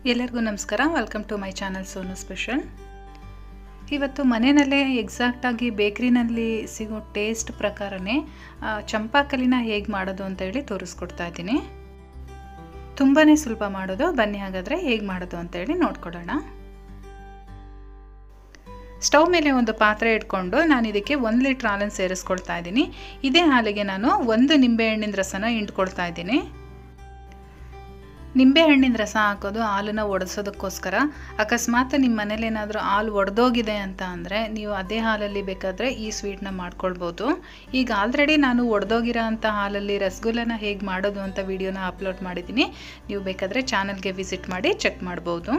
ಎಲ್ಲರಿಗೂ ನಮಸ್ಕಾರ welcome to my channel Sonu special ಇವತ್ತು ಮನೆಯಲ್ಲೇ ಎಕ್ಸಾಕ್ಟಾಗಿ ಬೇಕ್ರಿನಲ್ಲಿ ಸಿಗೋ ಟೇಸ್ಟ್ ಪ್ರಕಾರನೇ ಆ, ಚಂಪಾಕಲಿನ ಹೇಗೆ ಮಾಡೋದು ಅಂತ ಹೇಳಿ ತೋರಿಸ್ಕೊಡ್ತಾ ಇದ್ದೀನಿ ತುಂಬಾ ಸುಲಭ ಮಾಡೋದು ಬನ್ನಿ ಹಾಗಾದರೆ ಹೇಗೆ ಮಾಡೋದು ಅಂತ ಹೇಳಿ ನೋಡ್ಕೊಳ್ಳೋಣ ಸ್ಟವ್ ಮೇಲೆ ಒಂದು ಪಾತ್ರೆ ಇಟ್ಕೊಂಡು ನಾನು ಇದಕ್ಕೆ ಒಂದು ಲೀಟ್ರ್ ಹಾಲನ್ನು ಸೇರಿಸ್ಕೊಳ್ತಾ ಇದ್ದೀನಿ ಇದೇ ಹಾಲಿಗೆ ನಾನು ಒಂದು ನಿಂಬೆಹಣ್ಣಿನ ರಸನ ಹಿಂಡ್ಕೊಳ್ತಾ ಇದ್ದೀನಿ ನಿಂಬೆಹಣ್ಣಿನ ರಸ ಹಾಕೋದು ಹಾಲನ್ನ ಒಡೆಸೋದಕ್ಕೋಸ್ಕರ ಅಕಸ್ಮಾತ್ ನಿಮ್ಮ ಮನೇಲಿ ಏನಾದರೂ ಹಾಲು ಒಡೆದೋಗಿದೆ ಅಂತ ಅಂದರೆ ನೀವು ಅದೇ ಹಾಲಲ್ಲಿ ಬೇಕಾದರೆ ಈ ಸ್ವೀಟ್ನ ಮಾಡ್ಕೊಳ್ಬೋದು ಈಗ ಆಲ್ರೆಡಿ ನಾನು ಒಡೆದೋಗಿರೋ ಅಂಥ ಹಾಲಲ್ಲಿ ರಸಗುಲ್ಲನ ಹೇಗೆ ಮಾಡೋದು ಅಂತ ವಿಡಿಯೋನ ಅಪ್ಲೋಡ್ ಮಾಡಿದ್ದೀನಿ ನೀವು ಬೇಕಾದರೆ ಚಾನಲ್ಗೆ ವಿಸಿಟ್ ಮಾಡಿ ಚೆಕ್ ಮಾಡ್ಬೋದು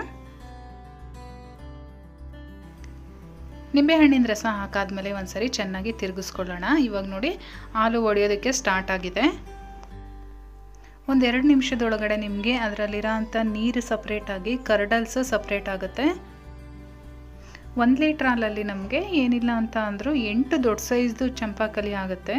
ನಿಂಬೆಹಣ್ಣಿನ ರಸ ಹಾಕಾದ್ಮೇಲೆ ಒಂದ್ಸರಿ ಚೆನ್ನಾಗಿ ತಿರುಗಿಸ್ಕೊಳ್ಳೋಣ ಇವಾಗ ನೋಡಿ ಹಾಲು ಒಡೆಯೋದಕ್ಕೆ ಸ್ಟಾರ್ಟ್ ಆಗಿದೆ ಒಂದೆರಡು ನಿಮಿಷದೊಳಗಡೆ ನಿಮಗೆ ಅದರಲ್ಲಿರೋ ಅಂಥ ನೀರು ಸಪ್ರೇಟಾಗಿ ಕರ್ಡಲ್ಸು ಸಪ್ರೇಟ್ ಆಗುತ್ತೆ ಒಂದು ಲೀಟ್ರ್ ಹಾಲಲ್ಲಿ ನಮಗೆ ಏನಿಲ್ಲ ಅಂತ ಅಂದರೂ ಎಂಟು ದೊಡ್ಡ ಸೈಜ್ದು ಚಂಪಾಕಲಿ ಆಗುತ್ತೆ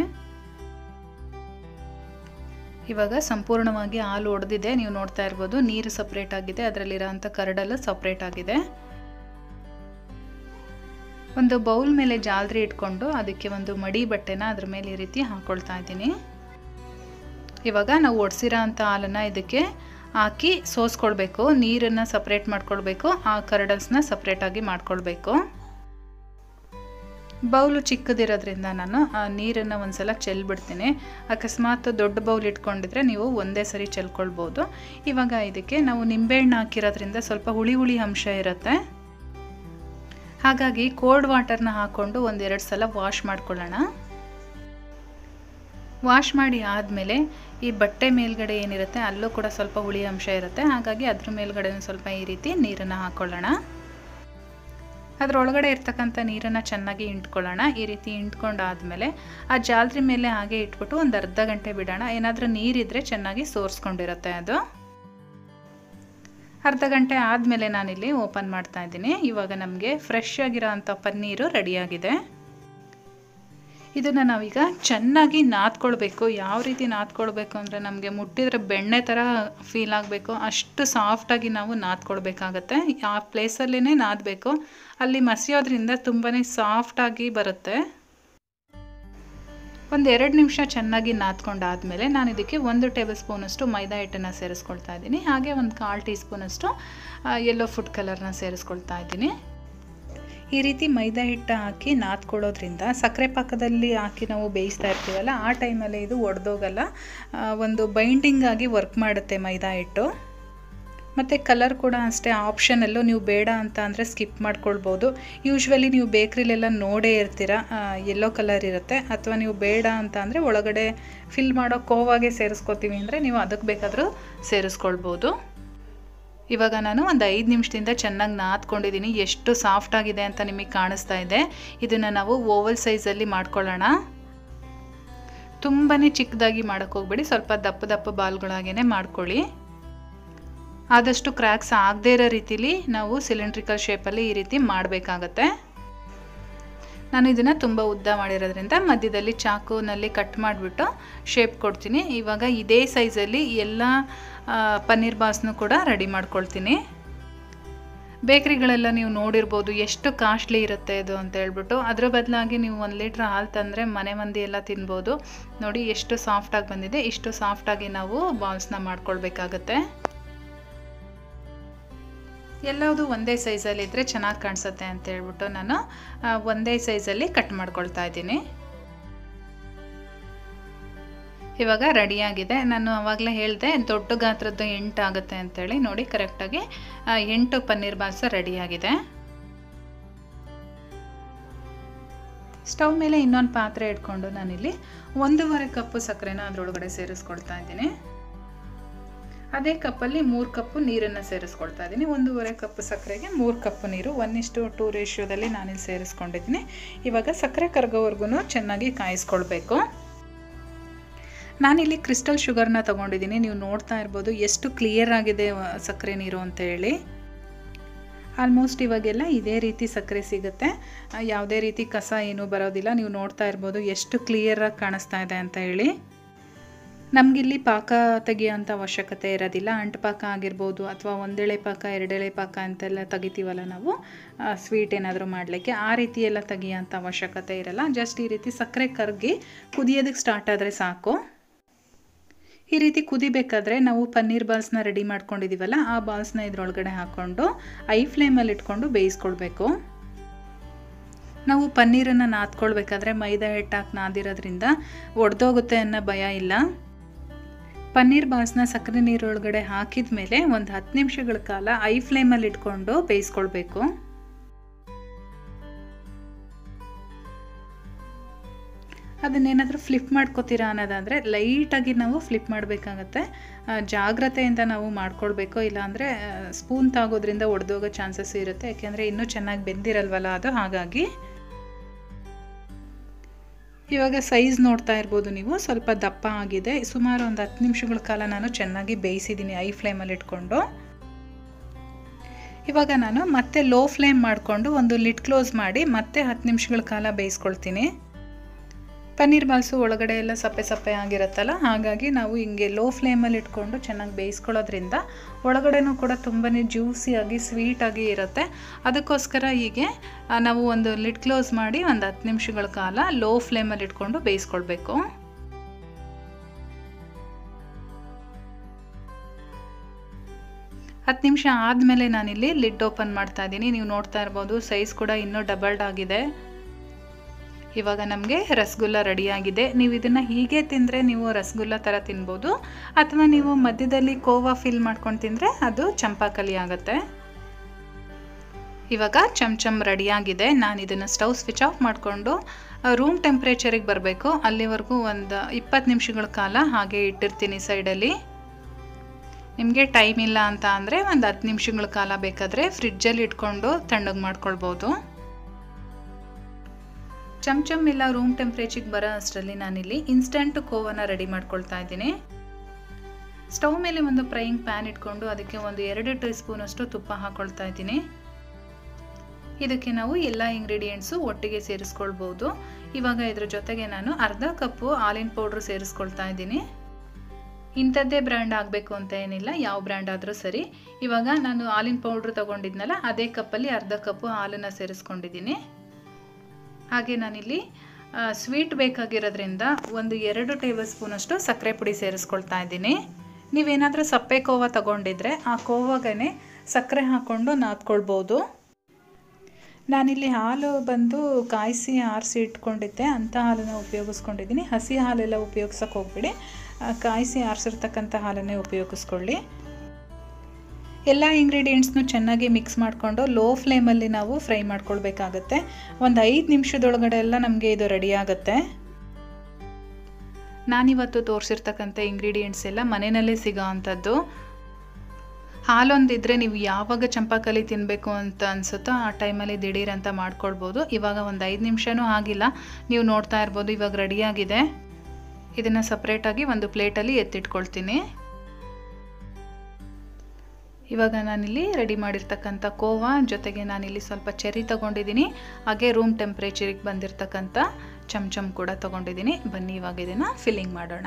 ಇವಾಗ ಸಂಪೂರ್ಣವಾಗಿ ಹಾಲು ಒಡೆದಿದೆ ನೀವು ನೋಡ್ತಾ ಇರ್ಬೋದು ನೀರು ಸಪ್ರೇಟ್ ಆಗಿದೆ ಅದರಲ್ಲಿರೋ ಅಂಥ ಕರಡಲು ಸಪ್ರೇಟ್ ಆಗಿದೆ ಒಂದು ಬೌಲ್ ಮೇಲೆ ಜಾಲ್ರಿ ಇಟ್ಕೊಂಡು ಅದಕ್ಕೆ ಒಂದು ಮಡಿ ಬಟ್ಟೆನ ಅದ್ರ ಮೇಲೆ ಈ ರೀತಿ ಹಾಕೊಳ್ತಾ ಇದ್ದೀನಿ ಇವಾಗ ನಾವು ಒಡ್ಸಿರೋ ಅಂಥ ಹಾಲನ್ನು ಇದಕ್ಕೆ ಹಾಕಿ ಸೋಸ್ಕೊಳ್ಬೇಕು ನೀರನ್ನು ಸಪ್ರೇಟ್ ಮಾಡ್ಕೊಳ್ಬೇಕು ಆ ಕರ್ಡಲ್ಸ್ನ ಸಪ್ರೇಟಾಗಿ ಮಾಡ್ಕೊಳ್ಬೇಕು ಬೌಲು ಚಿಕ್ಕದಿರೋದ್ರಿಂದ ನಾನು ಆ ನೀರನ್ನು ಒಂದ್ಸಲ ಚೆಲ್ಬಿಡ್ತೀನಿ ಅಕಸ್ಮಾತ್ ದೊಡ್ಡ ಬೌಲ್ ಇಟ್ಕೊಂಡಿದ್ರೆ ನೀವು ಒಂದೇ ಸರಿ ಚೆಲ್ಕೊಳ್ಬೋದು ಇವಾಗ ಇದಕ್ಕೆ ನಾವು ನಿಂಬೆಹಣ್ಣು ಹಾಕಿರೋದ್ರಿಂದ ಸ್ವಲ್ಪ ಹುಳಿ ಹುಳಿ ಅಂಶ ಇರುತ್ತೆ ಹಾಗಾಗಿ ಕೋಲ್ಡ್ ವಾಟರ್ನ ಹಾಕ್ಕೊಂಡು ಒಂದೆರಡು ಸಲ ವಾಶ್ ಮಾಡ್ಕೊಳ್ಳೋಣ ವಾಶ್ ಮಾಡಿ ಆದಮೇಲೆ ಈ ಬಟ್ಟೆ ಮೇಲ್ಗಡೆ ಏನಿರುತ್ತೆ ಅಲ್ಲೂ ಕೂಡ ಸ್ವಲ್ಪ ಹುಳಿ ಅಂಶ ಇರುತ್ತೆ ಹಾಗಾಗಿ ಅದ್ರ ಮೇಲ್ಗಡೆ ಸ್ವಲ್ಪ ಈ ರೀತಿ ನೀರನ್ನು ಹಾಕ್ಕೊಳ್ಳೋಣ ಅದರೊಳಗಡೆ ಇರ್ತಕ್ಕಂಥ ನೀರನ್ನು ಚೆನ್ನಾಗಿ ಇಂಟ್ಕೊಳ್ಳೋಣ ಈ ರೀತಿ ಇಂಟ್ಕೊಂಡಾದಮೇಲೆ ಆ ಜಾಲ್ರಿ ಮೇಲೆ ಹಾಗೆ ಇಟ್ಬಿಟ್ಟು ಒಂದು ಅರ್ಧ ಗಂಟೆ ಬಿಡೋಣ ಏನಾದರೂ ನೀರಿದ್ರೆ ಚೆನ್ನಾಗಿ ಸೋರ್ಸ್ಕೊಂಡಿರುತ್ತೆ ಅದು ಅರ್ಧ ಗಂಟೆ ಆದಮೇಲೆ ನಾನಿಲ್ಲಿ ಓಪನ್ ಮಾಡ್ತಾ ಇದ್ದೀನಿ ಇವಾಗ ನಮಗೆ ಫ್ರೆಶ್ ಆಗಿರೋ ಅಂಥ ಪನ್ನೀರು ರೆಡಿಯಾಗಿದೆ ಇದನ್ನು ನಾವೀಗ ಚೆನ್ನಾಗಿ ನಾದ್ಕೊಳ್ಬೇಕು ಯಾವ ರೀತಿ ನಾದ್ಕೊಳ್ಬೇಕು ಅಂದರೆ ನಮಗೆ ಮುಟ್ಟಿದ್ರೆ ಬೆಣ್ಣೆ ಥರ ಫೀಲ್ ಆಗಬೇಕು ಅಷ್ಟು ಸಾಫ್ಟಾಗಿ ನಾವು ನಾದ್ಕೊಳ್ಬೇಕಾಗತ್ತೆ ಆ ಪ್ಲೇಸಲ್ಲೇ ನಾದಬೇಕು ಅಲ್ಲಿ ಮಸಿಯೋದ್ರಿಂದ ತುಂಬಾ ಸಾಫ್ಟಾಗಿ ಬರುತ್ತೆ ಒಂದು ಎರಡು ನಿಮಿಷ ಚೆನ್ನಾಗಿ ನಾದ್ಕೊಂಡಾದಮೇಲೆ ನಾನು ಇದಕ್ಕೆ ಒಂದು ಟೇಬಲ್ ಸ್ಪೂನಷ್ಟು ಮೈದಾ ಹಿಟ್ಟನ್ನು ಸೇರಿಸ್ಕೊಳ್ತಾ ಇದ್ದೀನಿ ಹಾಗೆ ಒಂದು ಕಾಲು ಟೀ ಸ್ಪೂನಷ್ಟು ಯೆಲ್ಲೋ ಫುಡ್ ಕಲರ್ನ ಸೇರಿಸ್ಕೊಳ್ತಾ ಇದ್ದೀನಿ ಈ ರೀತಿ ಮೈದಾ ಹಿಟ್ಟು ಹಾಕಿ ನಾದ್ಕೊಳ್ಳೋದ್ರಿಂದ ಸಕ್ಕರೆ ಪಾಕದಲ್ಲಿ ಹಾಕಿ ನಾವು ಬೇಯಿಸ್ತಾ ಇರ್ತೀವಲ್ಲ ಆ ಟೈಮಲ್ಲಿ ಇದು ಒಡೆದೋಗಲ್ಲ ಒಂದು ಬೈಂಡಿಂಗ್ ಆಗಿ ವರ್ಕ್ ಮಾಡುತ್ತೆ ಮೈದಾ ಹಿಟ್ಟು ಮತ್ತು ಕಲರ್ ಕೂಡ ಅಷ್ಟೇ ಆಪ್ಷನಲ್ಲೂ ನೀವು ಬೇಡ ಅಂತ ಅಂದರೆ ಸ್ಕಿಪ್ ಮಾಡ್ಕೊಳ್ಬೋದು ಯೂಶ್ವಲಿ ನೀವು ಬೇಕ್ರಿಲೆಲ್ಲ ನೋಡೇ ಇರ್ತೀರ ಯೆಲ್ಲೋ ಕಲರ್ ಇರುತ್ತೆ ಅಥವಾ ನೀವು ಬೇಡ ಅಂತ ಅಂದರೆ ಒಳಗಡೆ ಫಿಲ್ ಮಾಡೋ ಕೋವಾಗೆ ಸೇರಿಸ್ಕೋತೀವಿ ಅಂದರೆ ನೀವು ಅದಕ್ಕೆ ಬೇಕಾದರೂ ಸೇರಿಸ್ಕೊಳ್ಬೋದು ಇವಾಗ ನಾನು ಒಂದು ಐದು ನಿಮಿಷದಿಂದ ಚೆನ್ನಾಗಿ ನಾದ್ಕೊಂಡಿದ್ದೀನಿ ಎಷ್ಟು ಸಾಫ್ಟ್ ಆಗಿದೆ ಅಂತ ನಿಮಗೆ ಕಾಣಿಸ್ತಾ ಇದೆ ಇದನ್ನು ನಾವು ಓವಲ್ ಸೈಜಲ್ಲಿ ಮಾಡ್ಕೊಳ್ಳೋಣ ತುಂಬಾ ಚಿಕ್ಕದಾಗಿ ಮಾಡೋಕ್ಕೆ ಹೋಗ್ಬೇಡಿ ಸ್ವಲ್ಪ ದಪ್ಪ ದಪ್ಪ ಬಾಲ್ಗಳಾಗೇ ಮಾಡ್ಕೊಳ್ಳಿ ಆದಷ್ಟು ಕ್ರ್ಯಾಕ್ಸ್ ಆಗದೇ ಇರೋ ರೀತಿಲಿ ನಾವು ಸಿಲಿಂಡ್ರಿಕಲ್ ಶೇಪಲ್ಲಿ ಈ ರೀತಿ ಮಾಡಬೇಕಾಗತ್ತೆ ನಾನು ಇದನ್ನು ತುಂಬ ಉದ್ದ ಮಾಡಿರೋದ್ರಿಂದ ಮಧ್ಯದಲ್ಲಿ ಚಾಕುನಲ್ಲಿ ಕಟ್ ಮಾಡಿಬಿಟ್ಟು ಶೇಪ್ ಕೊಡ್ತೀನಿ ಇವಾಗ ಇದೇ ಸೈಜಲ್ಲಿ ಎಲ್ಲ ಪನ್ನೀರ್ ಬಾಸ್ನು ಕೂಡ ರೆಡಿ ಮಾಡ್ಕೊಳ್ತೀನಿ ಬೇಕ್ರಿಗಳೆಲ್ಲ ನೀವು ನೋಡಿರ್ಬೋದು ಎಷ್ಟು ಕಾಸ್ಟ್ಲಿ ಇರುತ್ತೆ ಇದು ಅಂತ ಹೇಳ್ಬಿಟ್ಟು ಅದ್ರ ಬದಲಾಗಿ ನೀವು ಒಂದು ಲೀಟ್ರ್ ಹಾಲು ತಂದರೆ ಮನೆ ಮಂದಿ ಎಲ್ಲ ತಿನ್ಬೋದು ನೋಡಿ ಎಷ್ಟು ಸಾಫ್ಟಾಗಿ ಬಂದಿದೆ ಇಷ್ಟು ಸಾಫ್ಟಾಗಿ ನಾವು ಬಾಲ್ಸ್ನ ಮಾಡ್ಕೊಳ್ಬೇಕಾಗತ್ತೆ ಎಲ್ಲವುದು ಒಂದೇ ಸೈಜಲ್ಲಿ ಇದ್ದರೆ ಚೆನ್ನಾಗಿ ಕಾಣಿಸುತ್ತೆ ಅಂತ ಹೇಳ್ಬಿಟ್ಟು ನಾನು ಒಂದೇ ಸೈಜಲ್ಲಿ ಕಟ್ ಮಾಡ್ಕೊಳ್ತಾ ಇದ್ದೀನಿ ಇವಾಗ ರೆಡಿಯಾಗಿದೆ ನಾನು ಆವಾಗಲೇ ಹೇಳಿದೆ ದೊಡ್ಡ ಗಾತ್ರದ್ದು ಎಂಟು ಆಗುತ್ತೆ ಅಂತೇಳಿ ನೋಡಿ ಕರೆಕ್ಟಾಗಿ ಎಂಟು ಪನ್ನೀರ್ ಬಾಲ್ಸ ರೆಡಿಯಾಗಿದೆ ಸ್ಟವ್ ಮೇಲೆ ಇನ್ನೊಂದು ಪಾತ್ರೆ ಇಟ್ಕೊಂಡು ನಾನಿಲ್ಲಿ ಒಂದೂವರೆ ಕಪ್ಪು ಸಕ್ಕರೆನ ಅದರೊಳಗಡೆ ಸೇರಿಸ್ಕೊಳ್ತಾ ಇದ್ದೀನಿ ಅದೇ ಕಪ್ಪಲ್ಲಿ ಮೂರು ಕಪ್ಪು ನೀರನ್ನು ಸೇರಿಸ್ಕೊಳ್ತಾ ಇದ್ದೀನಿ ಒಂದೂವರೆ ಕಪ್ ಸಕ್ಕರೆಗೆ ಮೂರು ಕಪ್ಪು ನೀರು ಒನ್ ಇಷ್ಟು ಟೂ ರೇಷ್ಯೋದಲ್ಲಿ ನಾನಿಲ್ಲಿ ಸೇರಿಸ್ಕೊಂಡಿದ್ದೀನಿ ಇವಾಗ ಸಕ್ಕರೆ ಕರಗೋವರೆಗೂ ಚೆನ್ನಾಗಿ ಕಾಯಿಸ್ಕೊಳ್ಬೇಕು ನಾನಿಲ್ಲಿ ಕ್ರಿಸ್ಟಲ್ ಶುಗರ್ನ ತೊಗೊಂಡಿದ್ದೀನಿ ನೀವು ನೋಡ್ತಾ ಇರ್ಬೋದು ಎಷ್ಟು ಕ್ಲಿಯರ್ ಆಗಿದೆ ಸಕ್ಕರೆ ನೀರು ಅಂತ ಹೇಳಿ ಆಲ್ಮೋಸ್ಟ್ ಇವಾಗೆಲ್ಲ ಇದೇ ರೀತಿ ಸಕ್ಕರೆ ಸಿಗುತ್ತೆ ಯಾವುದೇ ರೀತಿ ಕಸ ಏನೂ ಬರೋದಿಲ್ಲ ನೀವು ನೋಡ್ತಾ ಇರ್ಬೋದು ಎಷ್ಟು ಕ್ಲಿಯರಾಗಿ ಕಾಣಿಸ್ತಾ ಇದೆ ಅಂತ ಹೇಳಿ ನಮಗಿಲ್ಲಿ ಪಾಕ ತೆಗಿಯೋಂಥ ಅವಶ್ಯಕತೆ ಇರೋದಿಲ್ಲ ಅಂಟು ಪಾಕ ಆಗಿರ್ಬೋದು ಅಥವಾ ಒಂದೆಳೆ ಪಾಕ ಎರಡೆಳೆ ಪಾಕ ಅಂತೆಲ್ಲ ತೆಗಿತೀವಲ್ಲ ನಾವು ಸ್ವೀಟ್ ಏನಾದರೂ ಮಾಡಲಿಕ್ಕೆ ಆ ರೀತಿ ಎಲ್ಲ ತೆಗಿಯೋಂಥ ಅವಶ್ಯಕತೆ ಇರಲ್ಲ ಜಸ್ಟ್ ಈ ರೀತಿ ಸಕ್ಕರೆ ಕರಗಿ ಕುದಿಯೋದಕ್ಕೆ ಸ್ಟಾರ್ಟ್ ಆದರೆ ಸಾಕು ಈ ರೀತಿ ಕುದಿಬೇಕಾದ್ರೆ ನಾವು ಪನ್ನೀರ್ ಬಾಲ್ಸ್ನ ರೆಡಿ ಮಾಡ್ಕೊಂಡಿದ್ದೀವಲ್ಲ ಆ ಬಾಲ್ಸ್ನ ಇದ್ರೊಳಗಡೆ ಹಾಕ್ಕೊಂಡು ಐ ಫ್ಲೇಮಲ್ಲಿ ಇಟ್ಕೊಂಡು ಬೇಯಿಸ್ಕೊಳ್ಬೇಕು ನಾವು ಪನ್ನೀರನ್ನು ನಾದ್ಕೊಳ್ಬೇಕಾದ್ರೆ ಮೈದಾ ಹಿಟ್ಟು ಹಾಕಿ ನಾದಿರೋದ್ರಿಂದ ಒಡೆದೋಗುತ್ತೆ ಅನ್ನೋ ಭಯ ಇಲ್ಲ ಪನ್ನೀರ್ ಬಾಲ್ಸ್ನ ಸಕ್ಕರೆ ನೀರೊಳಗಡೆ ಹಾಕಿದ ಮೇಲೆ ಒಂದು ಹತ್ತು ನಿಮಿಷಗಳ ಕಾಲ ಐ ಫ್ಲೇಮಲ್ಲಿ ಇಟ್ಕೊಂಡು ಬೇಯಿಸ್ಕೊಳ್ಬೇಕು ಅದನ್ನೇನಾದರೂ ಫ್ಲಿಪ್ ಮಾಡ್ಕೋತೀರಾ ಅನ್ನೋದಾದರೆ ಲೈಟಾಗಿ ನಾವು ಫ್ಲಿಪ್ ಮಾಡಬೇಕಾಗತ್ತೆ ಜಾಗ್ರತೆಯಿಂದ ನಾವು ಮಾಡ್ಕೊಳ್ಬೇಕು ಇಲ್ಲಾಂದರೆ ಸ್ಪೂನ್ ತಾಗೋದ್ರಿಂದ ಒಡೆದೋಗೋ ಚಾನ್ಸಸ್ ಇರುತ್ತೆ ಯಾಕೆಂದರೆ ಇನ್ನೂ ಚೆನ್ನಾಗಿ ಬೆಂದಿರಲ್ವಲ್ಲ ಅದು ಹಾಗಾಗಿ ಇವಾಗ ಸೈಜ್ ನೋಡ್ತಾ ಇರ್ಬೋದು ನೀವು ಸ್ವಲ್ಪ ದಪ್ಪ ಆಗಿದೆ ಸುಮಾರು ಒಂದು ಹತ್ತು ನಿಮಿಷಗಳ ಕಾಲ ನಾನು ಚೆನ್ನಾಗಿ ಬೇಯಿಸಿದ್ದೀನಿ ಐ ಫ್ಲೇಮಲ್ಲಿ ಇಟ್ಕೊಂಡು ಇವಾಗ ನಾನು ಮತ್ತೆ ಲೋ ಫ್ಲೇಮ್ ಮಾಡಿಕೊಂಡು ಒಂದು ಲಿಡ್ ಕ್ಲೋಸ್ ಮಾಡಿ ಮತ್ತೆ ಹತ್ತು ನಿಮಿಷಗಳ ಕಾಲ ಬೇಯಿಸ್ಕೊಳ್ತೀನಿ ಪನ್ನೀರ್ ಬಾಲ್ಸು ಒಳಗಡೆ ಎಲ್ಲ ಸಪ್ಪೆ ಸಪ್ಪೆ ಆಗಿರುತ್ತಲ್ಲ ಹಾಗಾಗಿ ನಾವು ಹಿಂಗೆ ಲೋ ಫ್ಲೇಮಲ್ಲಿ ಇಟ್ಕೊಂಡು ಚೆನ್ನಾಗಿ ಬೇಯಿಸ್ಕೊಳ್ಳೋದ್ರಿಂದ ಒಳಗಡೆನೂ ಕೂಡ ತುಂಬಾ ಜ್ಯೂಸಿಯಾಗಿ ಸ್ವೀಟಾಗಿ ಇರುತ್ತೆ ಅದಕ್ಕೋಸ್ಕರ ಹೀಗೆ ನಾವು ಒಂದು ಲಿಡ್ ಕ್ಲೋಸ್ ಮಾಡಿ ಒಂದು ಹತ್ತು ನಿಮಿಷಗಳ ಕಾಲ ಲೋ ಫ್ಲೇಮಲ್ಲಿ ಇಟ್ಕೊಂಡು ಬೇಯಿಸ್ಕೊಳ್ಬೇಕು ಹತ್ತು ನಿಮಿಷ ಆದಮೇಲೆ ನಾನಿಲ್ಲಿ ಲಿಡ್ ಓಪನ್ ಮಾಡ್ತಾ ಇದ್ದೀನಿ ನೀವು ನೋಡ್ತಾ ಇರ್ಬೋದು ಸೈಜ್ ಕೂಡ ಇನ್ನೂ ಡಬಲ್ಡ್ ಆಗಿದೆ ಇವಾಗ ನಮಗೆ ರಸಗುಲ್ಲ ರೆಡಿಯಾಗಿದೆ ನೀವು ಇದನ್ನು ಹೀಗೆ ತಿಂದರೆ ನೀವು ರಸಗುಲ್ಲ ಥರ ತಿನ್ಬೋದು ಅಥವಾ ನೀವು ಮಧ್ಯದಲ್ಲಿ ಕೋವಾ ಫಿಲ್ ಮಾಡ್ಕೊಂಡು ತಿಂದರೆ ಅದು ಚಂಪಾಕಲಿ ಆಗುತ್ತೆ ಇವಾಗ ಚಮ್ ಚಮ್ ರೆಡಿಯಾಗಿದೆ ನಾನು ಇದನ್ನು ಸ್ಟವ್ ಸ್ವಿಚ್ ಆಫ್ ಮಾಡಿಕೊಂಡು ರೂಮ್ ಟೆಂಪ್ರೇಚರಿಗೆ ಬರಬೇಕು ಅಲ್ಲಿವರೆಗೂ ಒಂದು ಇಪ್ಪತ್ತು ನಿಮಿಷಗಳ ಕಾಲ ಹಾಗೆ ಇಟ್ಟಿರ್ತೀನಿ ಸೈಡಲ್ಲಿ ನಿಮಗೆ ಟೈಮ್ ಇಲ್ಲ ಅಂತ ಅಂದರೆ ಒಂದು ಹತ್ತು ನಿಮಿಷಗಳ ಕಾಲ ಬೇಕಾದರೆ ಫ್ರಿಡ್ಜಲ್ಲಿ ಇಟ್ಕೊಂಡು ತಣ್ಣಗೆ ಮಾಡ್ಕೊಳ್ಬೋದು ಚಮ್ ಚಮ್ ಇಲ್ಲ ರೂಮ್ ಟೆಂಪ್ರೇಚರ್ಗೆ ಬರೋ ಅಷ್ಟರಲ್ಲಿ ನಾನಿಲ್ಲಿ ಇನ್ಸ್ಟಂಟ್ ಕೋವನ್ನ ರೆಡಿ ಮಾಡ್ಕೊಳ್ತಾ ಇದ್ದೀನಿ ಸ್ಟವ್ ಮೇಲೆ ಒಂದು ಫ್ರೈಯಿಂಗ್ ಪ್ಯಾನ್ ಇಟ್ಕೊಂಡು ಅದಕ್ಕೆ ಒಂದು ಎರಡು ಟೀ ಸ್ಪೂನಷ್ಟು ತುಪ್ಪ ಹಾಕ್ಕೊಳ್ತಾ ಇದ್ದೀನಿ ಇದಕ್ಕೆ ನಾವು ಎಲ್ಲ ಇಂಗ್ರೀಡಿಯೆಂಟ್ಸು ಒಟ್ಟಿಗೆ ಸೇರಿಸ್ಕೊಳ್ಬೋದು ಇವಾಗ ಇದ್ರ ಜೊತೆಗೆ ನಾನು ಅರ್ಧ ಕಪ್ಪು ಹಾಲಿನ ಪೌಡ್ರ್ ಸೇರಿಸ್ಕೊಳ್ತಾ ಇದ್ದೀನಿ ಇಂಥದ್ದೇ ಬ್ರ್ಯಾಂಡ್ ಆಗಬೇಕು ಅಂತ ಏನಿಲ್ಲ ಯಾವ ಬ್ರ್ಯಾಂಡ್ ಆದರೂ ಸರಿ ಇವಾಗ ನಾನು ಹಾಲಿನ ಪೌಡ್ರ್ ತೊಗೊಂಡಿದ್ನಲ್ಲ ಅದೇ ಕಪ್ಪಲ್ಲಿ ಅರ್ಧ ಕಪ್ಪು ಹಾಲನ್ನು ಸೇರಿಸ್ಕೊಂಡಿದ್ದೀನಿ ಹಾಗೆ ನಾನಿಲ್ಲಿ ಸ್ವೀಟ್ ಬೇಕಾಗಿರೋದ್ರಿಂದ ಒಂದು ಎರಡು ಟೇಬಲ್ ಸ್ಪೂನಷ್ಟು ಸಕ್ಕರೆ ಪುಡಿ ಸೇರಿಸ್ಕೊಳ್ತಾ ಇದ್ದೀನಿ ನೀವೇನಾದರೂ ಸಪ್ಪೆ ಕೋವಾ ತಗೊಂಡಿದ್ರೆ ಆ ಕೋವಾಗೇ ಸಕ್ಕರೆ ಹಾಕ್ಕೊಂಡು ನಾದ್ಕೊಳ್ಬೋದು ನಾನಿಲ್ಲಿ ಹಾಲು ಬಂದು ಕಾಯಿಸಿ ಆರಿಸಿ ಇಟ್ಕೊಂಡಿದ್ದೆ ಅಂಥ ಹಾಲನ್ನು ಉಪಯೋಗಿಸ್ಕೊಂಡಿದ್ದೀನಿ ಹಸಿ ಹಾಲೆಲ್ಲ ಉಪಯೋಗಿಸೋಕೆ ಹೋಗ್ಬಿಡಿ ಕಾಯಿಸಿ ಆರಿಸಿರ್ತಕ್ಕಂಥ ಹಾಲನ್ನೇ ಉಪಯೋಗಿಸ್ಕೊಳ್ಳಿ ಎಲ್ಲ ಇಂಗ್ರೀಡಿಯೆಂಟ್ಸ್ನು ಚೆನ್ನಾಗಿ ಮಿಕ್ಸ್ ಮಾಡಿಕೊಂಡು ಲೋ ಫ್ಲೇಮಲ್ಲಿ ನಾವು ಫ್ರೈ ಮಾಡ್ಕೊಳ್ಬೇಕಾಗತ್ತೆ ಒಂದು ಐದು ನಿಮಿಷದೊಳಗಡೆ ಎಲ್ಲ ನಮಗೆ ಇದು ರೆಡಿ ಆಗುತ್ತೆ ನಾನಿವತ್ತು ತೋರಿಸಿರ್ತಕ್ಕಂಥ ಇಂಗ್ರೀಡಿಯೆಂಟ್ಸ್ ಎಲ್ಲ ಮನೆಯಲ್ಲೇ ಸಿಗೋ ಅಂಥದ್ದು ಹಾಲೊಂದಿದ್ರೆ ನೀವು ಯಾವಾಗ ಚಂಪಾಕಲಿ ತಿನ್ನಬೇಕು ಅಂತ ಅನಿಸುತ್ತೋ ಆ ಟೈಮಲ್ಲಿ ದಿಢೀರ್ ಅಂತ ಮಾಡ್ಕೊಳ್ಬೋದು ಇವಾಗ ಒಂದು ಐದು ನಿಮಿಷನೂ ಆಗಿಲ್ಲ ನೀವು ನೋಡ್ತಾ ಇರ್ಬೋದು ಇವಾಗ ರೆಡಿಯಾಗಿದೆ ಇದನ್ನು ಸಪ್ರೇಟಾಗಿ ಒಂದು ಪ್ಲೇಟಲ್ಲಿ ಎತ್ತಿಟ್ಕೊಳ್ತೀನಿ ಇವಾಗ ನಾನಿಲ್ಲಿ ರೆಡಿ ಮಾಡಿರ್ತಕ್ಕಂಥ ಕೋವಾ ಜೊತೆಗೆ ನಾನಿಲ್ಲಿ ಸ್ವಲ್ಪ ಚೆರಿ ತೊಗೊಂಡಿದ್ದೀನಿ ಹಾಗೆ ರೂಮ್ ಟೆಂಪ್ರೇಚರಿಗೆ ಬಂದಿರತಕ್ಕಂಥ ಚಮ್ ಚಮ್ ಕೂಡ ತೊಗೊಂಡಿದ್ದೀನಿ ಬನ್ನಿ ಇವಾಗ ಇದನ್ನು ಫಿಲ್ಲಿಂಗ್ ಮಾಡೋಣ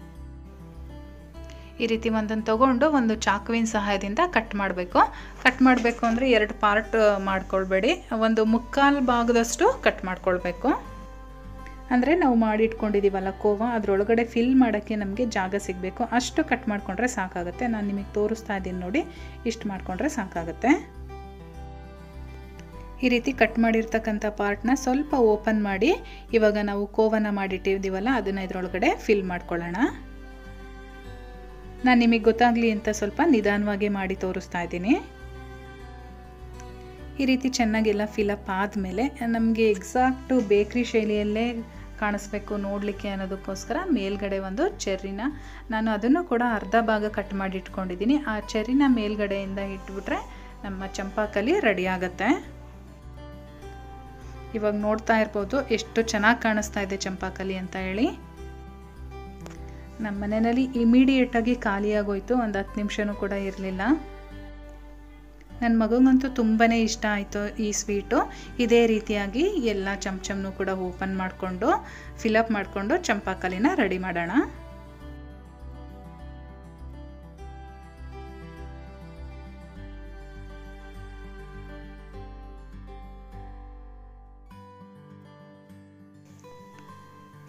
ಈ ರೀತಿ ಒಂದನ್ನು ತೊಗೊಂಡು ಒಂದು ಚಾಕುವಿನ ಸಹಾಯದಿಂದ ಕಟ್ ಮಾಡಬೇಕು ಕಟ್ ಮಾಡಬೇಕು ಅಂದರೆ ಎರಡು ಪಾರ್ಟ್ ಮಾಡ್ಕೊಳ್ಬೇಡಿ ಒಂದು ಮುಕ್ಕಾಲು ಭಾಗದಷ್ಟು ಕಟ್ ಮಾಡ್ಕೊಳ್ಬೇಕು ಅಂದರೆ ನಾವು ಮಾಡಿಟ್ಕೊಂಡಿದ್ದೀವಲ್ಲ ಕೋವಾ ಅದರೊಳಗಡೆ ಫಿಲ್ ಮಾಡೋಕ್ಕೆ ನಮಗೆ ಜಾಗ ಸಿಗಬೇಕು ಅಷ್ಟು ಕಟ್ ಮಾಡಿಕೊಂಡ್ರೆ ಸಾಕಾಗುತ್ತೆ ನಾನು ನಿಮಗೆ ತೋರಿಸ್ತಾ ಇದ್ದೀನಿ ನೋಡಿ ಇಷ್ಟು ಮಾಡಿಕೊಂಡ್ರೆ ಸಾಕಾಗುತ್ತೆ ಈ ರೀತಿ ಕಟ್ ಮಾಡಿರ್ತಕ್ಕಂಥ ಪಾರ್ಟ್ನ ಸ್ವಲ್ಪ ಓಪನ್ ಮಾಡಿ ಇವಾಗ ನಾವು ಕೋವನ ಮಾಡಿಟ್ಟಿದ್ದೀವಲ್ಲ ಅದನ್ನು ಇದರೊಳಗಡೆ ಫಿಲ್ ಮಾಡ್ಕೊಳ್ಳೋಣ ನಾನು ನಿಮಗೆ ಗೊತ್ತಾಗಲಿ ಅಂತ ಸ್ವಲ್ಪ ನಿಧಾನವಾಗಿ ಮಾಡಿ ತೋರಿಸ್ತಾ ಇದ್ದೀನಿ ಈ ರೀತಿ ಚೆನ್ನಾಗೆಲ್ಲ ಫಿಲಪ್ ಆದಮೇಲೆ ನಮಗೆ ಎಕ್ಸಾಕ್ಟು ಬೇಕ್ರಿ ಶೈಲಿಯಲ್ಲೇ ಕಾಣಿಸ್ಬೇಕು ನೋಡಲಿಕ್ಕೆ ಅನ್ನೋದಕ್ಕೋಸ್ಕರ ಮೇಲ್ಗಡೆ ಒಂದು ಚೆರ್ರಿನ ನಾನು ಅದನ್ನು ಕೂಡ ಅರ್ಧ ಭಾಗ ಕಟ್ ಮಾಡಿ ಇಟ್ಕೊಂಡಿದ್ದೀನಿ ಆ ಚೆರ್ರಿನ ಮೇಲ್ಗಡೆಯಿಂದ ಇಟ್ಬಿಟ್ರೆ ನಮ್ಮ ಚಂಪಾಕಲಿ ರೆಡಿ ಆಗುತ್ತೆ ಇವಾಗ ನೋಡ್ತಾ ಇರ್ಬೋದು ಎಷ್ಟು ಚೆನ್ನಾಗಿ ಕಾಣಿಸ್ತಾ ಇದೆ ಚಂಪಾಕಲಿ ಅಂತ ಹೇಳಿ ನಮ್ಮ ಮನೆಯಲ್ಲಿ ಇಮಿಡಿಯೇಟಾಗಿ ಖಾಲಿಯಾಗೋಯ್ತು ಒಂದು ಹತ್ತು ನಿಮಿಷನೂ ಕೂಡ ಇರಲಿಲ್ಲ ನನ್ನ ಮಗಂಗಂತೂ ತುಂಬಾ ಇಷ್ಟ ಆಯಿತು ಈ ಸ್ವೀಟು ಇದೇ ರೀತಿಯಾಗಿ ಎಲ್ಲ ಚಮಚಮ್ನೂ ಕೂಡ ಓಪನ್ ಮಾಡಿಕೊಂಡು ಫಿಲಪ್ ಮಾಡಿಕೊಂಡು ಚಂಪಾಕಲಿನ ರೆಡಿ ಮಾಡೋಣ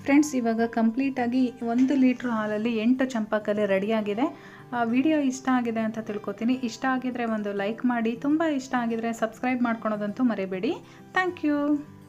ಫ್ರೆಂಡ್ಸ್ ಇವಾಗ ಕಂಪ್ಲೀಟಾಗಿ ಒಂದು ಲೀಟ್ರ್ ಹಾಲಲ್ಲಿ ಎಂಟು ಚಂಪಾಕಲಿ ರೆಡಿಯಾಗಿದೆ ವಿಡಿಯೋ ಇಷ್ಟ ಆಗಿದೆ ಅಂತ ತಿಳ್ಕೊತೀನಿ ಇಷ್ಟ ಆಗಿದರೆ ಒಂದು ಲೈಕ್ ಮಾಡಿ ತುಂಬ ಇಷ್ಟ ಆಗಿದರೆ ಸಬ್ಸ್ಕ್ರೈಬ್ ಮಾಡ್ಕೊಳೋದಂತೂ ಮರಿಬೇಡಿ ಥ್ಯಾಂಕ್ ಯು